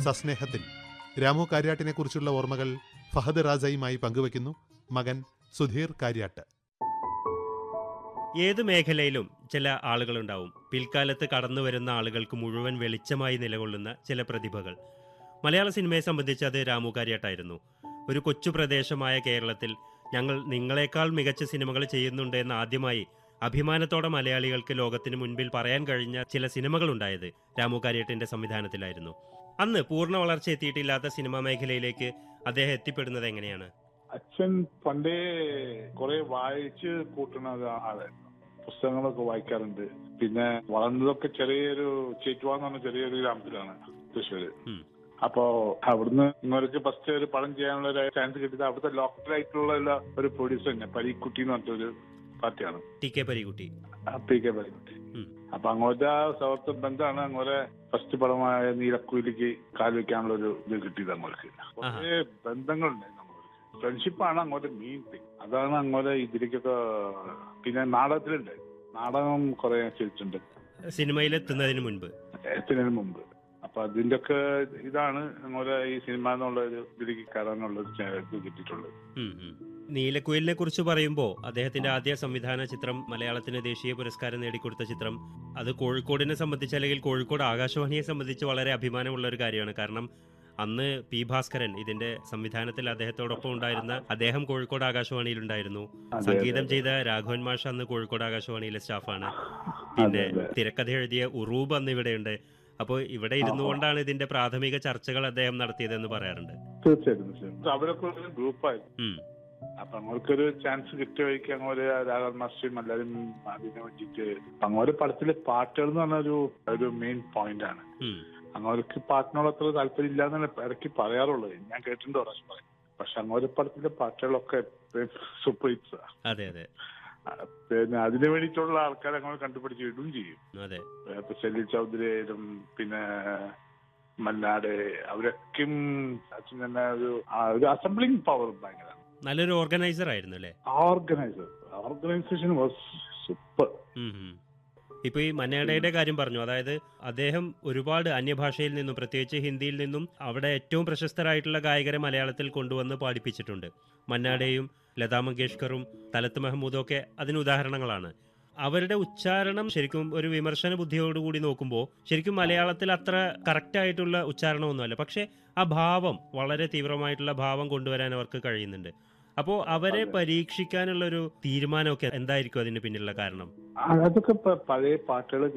സസ്നേഹത്തിൽ രാമു കാര്യാട്ടിനെ കുറിച്ചുള്ള ഓർമ്മകൾ ഫഹദ് റാസയുമായി പങ്കുവയ്ക്കുന്നു മകൻ സുധീർ കാര്യാട്ട് ഏത് മേഖലയിലും ചില ആളുകളുണ്ടാവും പിൽക്കാലത്ത് കടന്നു വരുന്ന ആളുകൾക്ക് മുഴുവൻ വെളിച്ചമായി നിലകൊള്ളുന്ന ചില പ്രതിഭകൾ മലയാള സിനിമയെ സംബന്ധിച്ച് അത് രാമു കാര്യാട്ടായിരുന്നു ഒരു കൊച്ചു പ്രദേശമായ കേരളത്തിൽ ഞങ്ങൾ നിങ്ങളെക്കാൾ മികച്ച സിനിമകൾ ചെയ്യുന്നുണ്ട് എന്ന് ആദ്യമായി അഭിമാനത്തോടെ മലയാളികൾക്ക് ലോകത്തിന് മുൻപിൽ പറയാൻ കഴിഞ്ഞ ചില സിനിമകളുണ്ടായത് രാമു കാര്യട്ടിന്റെ സംവിധാനത്തിലായിരുന്നു അന്ന് പൂർണ്ണ വളർച്ച എത്തിയിട്ടില്ലാത്ത സിനിമാ മേഖലയിലേക്ക് അദ്ദേഹം എത്തിപ്പെടുന്നത് എങ്ങനെയാണ് അച്ഛൻ പണ്ടേ കുറെ വായിച്ച് കൂട്ടുന്ന ഒരു ആളായിരുന്നു പുസ്തകങ്ങളൊക്കെ വായിക്കാറുണ്ട് പിന്നെ വളർന്നതൊക്കെ ചെറിയൊരു ചേറ്റുവ എന്ന് പറഞ്ഞ ചെറിയൊരു ഗ്രാമത്തിലാണ് തൃശ്ശൂര് ഉം. അപ്പോ അവിടുന്ന് ഇങ്ങോട്ട് ഫസ്റ്റ് ഒരു പടം ചെയ്യാനുള്ള ഒരു ചാൻസ് കിട്ടിയത് അവിടുത്തെ ലോക്കൽ ആയിട്ടുള്ള ഉള്ള ഒരു പ്രൊഡ്യൂസർ തന്നെ പരീക്കുട്ടി എന്ന് പറഞ്ഞൊരു പാർട്ടിയാണ് T K Parikutty P K Parikutty ഉം. അപ്പൊ അങ്ങോട്ട് ആ സൗഹൃദ ബന്ധമാണ് അങ്ങോട്ട് ഫസ്റ്റ് പടമായ നീലക്കുയിലേക്ക് കാൽ വെക്കാനുള്ള ഒരു ഇത് കിട്ടിയത് അങ്ങോട്ട് കുറേ ബന്ധങ്ങളുണ്ടായിരുന്നു അങ്ങോട്ട് ഫ്രണ്ട്ഷിപ്പാണ് അങ്ങോട്ട് മെയിൻ തിങ് അതാണ് അങ്ങോട്ട് ഇതിലേക്കൊക്കെ പിന്നെ നാടകത്തിലുണ്ട് നാടകം കുറെ ചെയ്തിട്ടുണ്ട് സിനിമയിലെത്തുന്നതിന് മുൻപ് എത്തുന്നതിന് മുമ്പ് അപ്പൊ അതിന്റെ ഒക്കെ ഇതാണ് അങ്ങോട്ട് ഈ സിനിമ എന്നുള്ള ഒരു ഇതിലേക്ക് കയറാനുള്ള ഒരു ചാ- ഇത് കിട്ടിയിട്ടുള്ളത് ഉം, ഉം. നീലക്കുയിലിനെ കുറിച്ച് പറയുമ്പോൾ അദ്ദേഹത്തിന്റെ ആദ്യ സംവിധാന ചിത്രം മലയാളത്തിന് ദേശീയ പുരസ്കാരം നേടിക്കൊടുത്ത ചിത്രം അത് കോഴിക്കോടിനെ സംബന്ധിച്ച് അല്ലെങ്കിൽ കോഴിക്കോട് ആകാശവാണിയെ സംബന്ധിച്ച് വളരെ അഭിമാനമുള്ള ഒരു കാര്യമാണ് കാരണം അന്ന് പി ഭാസ്കരൻ ഇതിന്റെ സംവിധാനത്തിൽ അദ്ദേഹത്തോടൊപ്പം ഉണ്ടായിരുന്ന അദ്ദേഹം കോഴിക്കോട് ആകാശവാണിയിൽ ഉണ്ടായിരുന്നു അതെ, സംഗീതം അതെ. ചെയ്ത രാഘവൻ മാഷ് അന്ന് കോഴിക്കോട് ആകാശവാണിയിലെ സ്റ്റാഫാണ് പിന്നെ അതെ, അതെ. തിരക്കഥ എഴുതിയ ഉറൂബ് അന്ന് ഇവിടെയുണ്ട് അപ്പോൾ ഇവിടെ ഇരുന്നു കൊണ്ടാണ് ഇതിന്റെ പ്രാഥമിക ചർച്ചകൾ അദ്ദേഹം നടത്തിയതെന്ന് പറയാറുണ്ട് തീർച്ചയായിട്ടും തീർച്ചയായിട്ടും അവരൊക്കെ ഒരു ഗ്രൂപ്പായിരുന്നു ഉം. അപ്പൊ അങ്ങോട്ടൊരു ചാൻസ് കിട്ടിയ വഴിക്ക് അങ്ങോട്ട് രാഘവൻ മാസ്റ്ററും എല്ലാവരും അതിനെ വേണ്ടിയിട്ട് അങ്ങോട്ട് പടത്തിലെ പാട്ടുകൾ എന്ന് പറഞ്ഞ ഒരു ഒരു മെയിൻ പോയിന്റ് ആണ് ഉം. അങ്ങോട്ട് പാട്ടിനോട് അത്ര താല്പര്യം ഇല്ല എന്നാണ് ഇടയ്ക്ക് പറയാറുള്ളത് ഞാൻ കേട്ടിട്ടുണ്ട് പ്രാവശ്യം പറയും പക്ഷെ അങ്ങോട്ട് പടത്തിലെ പാട്ടുകളൊക്കെ സൂപ്പർ ഹിറ്റ്സ് അതെ അതെ പിന്നെ അതിന് വേണ്ടിയിട്ടുള്ള ആൾക്കാരെ അങ്ങോട്ട് കണ്ടുപിടിച്ച് ഇടും ചെയ്യും അതെ ഇപ്പൊ സലീൽ ചൗധരി ആയാലും പിന്നെ മല്ലാട് അവരൊക്കെയും അച്ഛൻ തന്നെ ഒരു ആ, ഒരു അസംബ്ലിംഗ് പവർ ഭയങ്കര നല്ലൊരു ഓർഗനൈസർ ആയിരുന്നു അല്ലേ ഓർഗനൈസർ ഓർഗനൈസേഷൻ വാസ് സൂപ്പർ ഉം ഉം. ഇപ്പൊ ഈ മന്നേടയുടെ കാര്യം പറഞ്ഞു അതായത് അദ്ദേഹം ഒരുപാട് അന്യഭാഷയിൽ നിന്നും പ്രത്യേകിച്ച് ഹിന്ദിയിൽ നിന്നും അവിടെ ഏറ്റവും പ്രശസ്തരായിട്ടുള്ള ഗായകരെ മലയാളത്തിൽ കൊണ്ടുവന്ന് പാടിപ്പിച്ചിട്ടുണ്ട് മന്നാടയും ലതാ മങ്കേഷ്കറും തലത്ത് മെഹമ്മൂദും ഒക്കെ അതിന് ഉദാഹരണങ്ങളാണ് അവരുടെ ഉച്ചാരണം ശരിക്കും ഒരു വിമർശന ബുദ്ധിയോടുകൂടി നോക്കുമ്പോൾ ശരിക്കും മലയാളത്തിൽ അത്ര കറക്റ്റ് ആയിട്ടുള്ള ഉച്ചാരണമൊന്നുമല്ല പക്ഷേ ആ ഭാവം വളരെ തീവ്രമായിട്ടുള്ള ഭാവം കൊണ്ടുവരാൻ അവർക്ക് കഴിയുന്നുണ്ട് അപ്പോൾ അവരെ അതെ. പരീക്ഷിക്കാനുള്ള ഒരു തീരുമാനമൊക്കെ എന്തായിരിക്കും അതിന് പിന്നിലുള്ള കാരണം അതൊക്കെ പ- പഴയ പാട്ടുകൾ